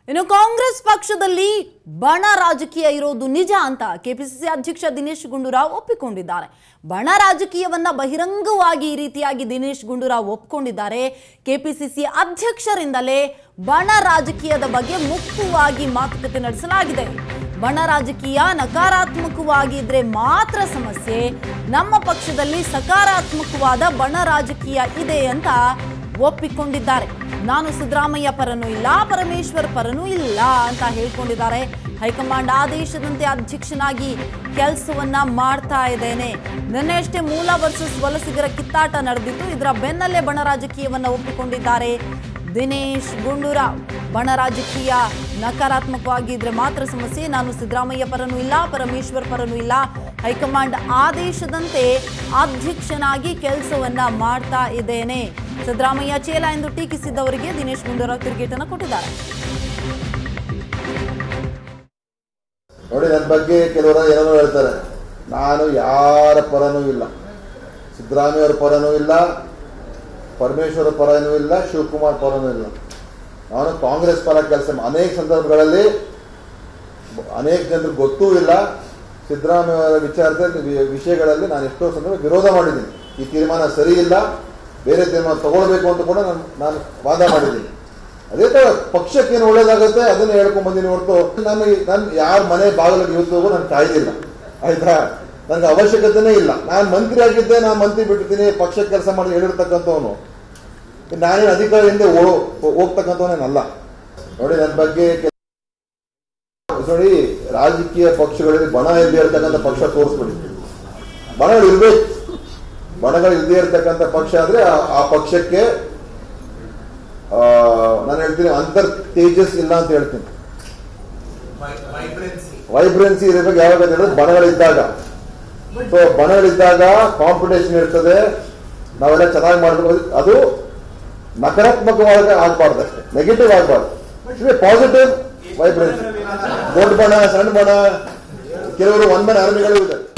ಇನ್ನು ಕಾಂಗ್ರೆಸ್ ಪಕ್ಷದಲ್ಲಿ ಬಣ ರಾಜಕೀಯ ಇರೋದು ನಿಜ ಅಂತ ಕೆಪಿಸಿಸಿ ಅಧ್ಯಕ್ಷ ದಿನೇಶ್ ಗುಂಡೂರಾವ್ ಒಪ್ಪಿಕೊಂಡಿದ್ದಾರೆ ಬಣ ರಾಜಕೀಯವನ್ನ ಬಹಿರಂಗವಾಗಿ ಈ ರೀತಿಯಾಗಿ ದಿನೇಶ್ ಗುಂಡೂರಾವ್ ಒಪ್ಕೊಂಡಿದ್ದಾರೆ ಕೆಪಿಸಿಸಿ ಅಧ್ಯಕ್ಷರಿಂದಲೇ ಬಣ ರಾಜಕೀಯದ ಬಗ್ಗೆ ಮುಕ್ತವಾಗಿ ಮಾತುಕತೆ ನಡೆಸಲಾಗಿದೆ ಬಣ ರಾಜಕೀಯ ನಕಾರಾತ್ಮಕವಾಗಿ ಇದ್ರೆ ಮಾತ್ರ ಸಮಸ್ಯೆ ನಮ್ಮ ಪಕ್ಷದಲ್ಲಿ ಸಕಾರಾತ್ಮಕವಾದ ಬಣ ರಾಜಕೀಯ ಇದೆ ಅಂತ ಒಪ್ಪಿಕೊಂಡಿದ್ದಾರೆ ನಾನು ಸಿದ್ದರಾಮಯ್ಯ ಪರನೂ ಇಲ್ಲ ಪರಮೇಶ್ವರ್ ಪರನೂ ಇಲ್ಲ ಅಂತ ಹೇಳ್ಕೊಂಡಿದ್ದಾರೆ ಹೈಕಮಾಂಡ್ ಆದೇಶದಂತೆ ಅಧ್ಯಕ್ಷನಾಗಿ ಕೆಲಸವನ್ನ ಮಾಡ್ತಾ ಇದ್ದೇನೆ ನಿನ್ನೆ ಅಷ್ಟೇ ಮೂಲ ವರ್ಸಸ್ ವಲಸಿಗರ ಕಿತ್ತಾಟ ನಡೆದಿತ್ತು ಇದರ ಬೆನ್ನಲ್ಲೇ ಬಣ ರಾಜಕೀಯವನ್ನ ಒಪ್ಪಿಕೊಂಡಿದ್ದಾರೆ ದಿನೇಶ್ ಗುಂಡೂರಾವ್ ಬಣ ರಾಜಕೀಯ ನಕಾರಾತ್ಮಕವಾಗಿದ್ರೆ ಮಾತ್ರ ಸಮಸ್ಯೆ ನಾನು ಸಿದ್ದರಾಮಯ್ಯ ಪರನೂ ಇಲ್ಲ ಪರಮೇಶ್ವರ್ ಪರನೂ ಇಲ್ಲ ಹೈಕಮಾಂಡ್ ಆದೇಶದಂತೆ ಅಧ್ಯಕ್ಷನಾಗಿ ಕೆಲಸವನ್ನ ಮಾಡ್ತಾ ಇದ್ದೇನೆ ಸಿದ್ದರಾಮಯ್ಯ ಚೇಲ ಎಂದು ಟೀಕಿಸಿದ್ದವರಿಗೆ ದಿನೇಶ್ ಗುಂಡೂರಾವ್ ತಿರುಗೇಟನ್ನು ಕೊಟ್ಟಿದ್ದಾರೆ ನೋಡಿ ನನ್ನ ಬಗ್ಗೆ ಕೆಲವರು ಏನೋ ಹೇಳ್ತಾರೆ ನಾನು ಯಾರ ಪರನೂ ಇಲ್ಲ ಸಿದ್ದರಾಮಯ್ಯ ಅವ್ರ ಪರನೂ ಇಲ್ಲ ಪರಮೇಶ್ವರ ಪರನೂ ಇಲ್ಲ ಶಿವಕುಮಾರ್ ಪರನೂ ಇಲ್ಲ ನಾನು ಕಾಂಗ್ರೆಸ್ ಪರ ಕೆಲಸ ಅನೇಕ ಸಂದರ್ಭಗಳಲ್ಲಿ ಅನೇಕ ಜನರಿಗೆ ಗೊತ್ತೂ ಇಲ್ಲ ಸಿದ್ದರಾಮಯ್ಯ ಅವರ ವಿಚಾರದಲ್ಲಿ ವಿ- ವಿಷಯಗಳಲ್ಲಿ ನಾನು ಎಷ್ಟೋ ಸಂದರ್ಭ ವಿರೋಧ ಮಾಡಿದ್ದೀನಿ ಈ ತೀರ್ಮಾನ ಸರಿ ಇಲ್ಲ ಬೇರೆ ತೀರ್ಮಾನ ತಗೊಳ್ಬೇಕು ಅಂತ ಕೂಡ ನಾನು ನಾನು ವಾದ ಮಾಡಿದ್ದೀನಿ ಅದೇ ತರ ಪಕ್ಷಕ್ಕೆ ಏನು ಒಳ್ಳೇದಾಗುತ್ತೆ ಅದನ್ನ ಹೇಳ್ಕೊಂಡ್ ಬಂದಿನಿ ಹೊರತು ನಾನು ಈ- ನಾನು ಯಾರ ಮನೆ ಬಾಗಿಲಿಗೆ ಇವತ್ತು ನಾನು ಕಾಯ್ದಿಲ್ಲ ಆಯ್ತಾ ನನಗೆ ಅವಶ್ಯಕತೆನೇ ಇಲ್ಲ ನಾನು ಮಂತ್ರಿ ಆಗಿದ್ದೆ ನಾನು ಮಂತ್ರಿ ಬಿಟ್ಟಿದ್ದೀನಿ ಪಕ್ಷಕ್ಕೆ ಕೆಲಸ ಮಾಡಿ ಹೇಳಿರ್ತಕ್ಕಂಥವನು ನಾನೇನು ಅಧಿಕಾರಿಯಿಂದ ಹೋಗ್ತಕ್ಕಂಥವನೇನಲ್ಲ ನೋಡಿ ನನ್ನ ಬಗ್ಗೆ ಕೆಲ- ನೋಡಿ ರಾಜಕೀಯ ಪಕ್ಷಗಳಲ್ಲಿ ಬಣ ಇಲ್ಲದೆ ಇರ್ತಕ್ಕಂಥ ಪಕ್ಷ ತೋರಿಸ್ಬಿಡಿ ಬಣಗಳು ಇರ್ಬೇಕು ಬಣಗಳು ಇಲ್ಲದೆ ಇರ್ತಕ್ಕಂಥ ಪಕ್ಷ ಆದ್ರೆ ಆ- ಆ ಪಕ್ಷಕ್ಕೆ ಆ, ನಾನು ಹೇಳ್ತೀನಿ ಅಂತರ್ ತೇಜಸ್ ಇಲ್ಲ ಅಂತ ಹೇಳ್ತೀನಿ ವೈಬ್ರೆನ್ಸಿ ವೈಬ್ರೆನ್ಸಿ ಇರಬೇಕು ಯಾವಾಗ ಅಂತ ಹೇಳಿದ್ರೆ ಬಣಗಳಿದ್ದಾಗ ಸೊ ಬಣಗಳಿದ್ದಾಗ ಕಾಂಪಿಟೇಷನ್ ಇರ್ತದೆ ನಾವೆಲ್ಲ ಚೆನ್ನಾಗಿ ಮಾಡಬೇಕು ಅದು ನಕಾರಾತ್ಮಕವಾಗಿ ಆಗ್ಬಾರ್ದು ಅಷ್ಟೇ ನೆಗೆಟಿವ್ ಆಗ್ಬಾರ್ದು ಪಾಸಿಟಿವ್ ವೈಬ್ರೆನ್ಸಿ ದೊಡ್ಡ ಬಣ ಸಣ್ಣ ಬಣ ಕೆಲವರು ಒಂದ್ ಮನೆ ಆರ್ಮಿಗಳು ಇದೆ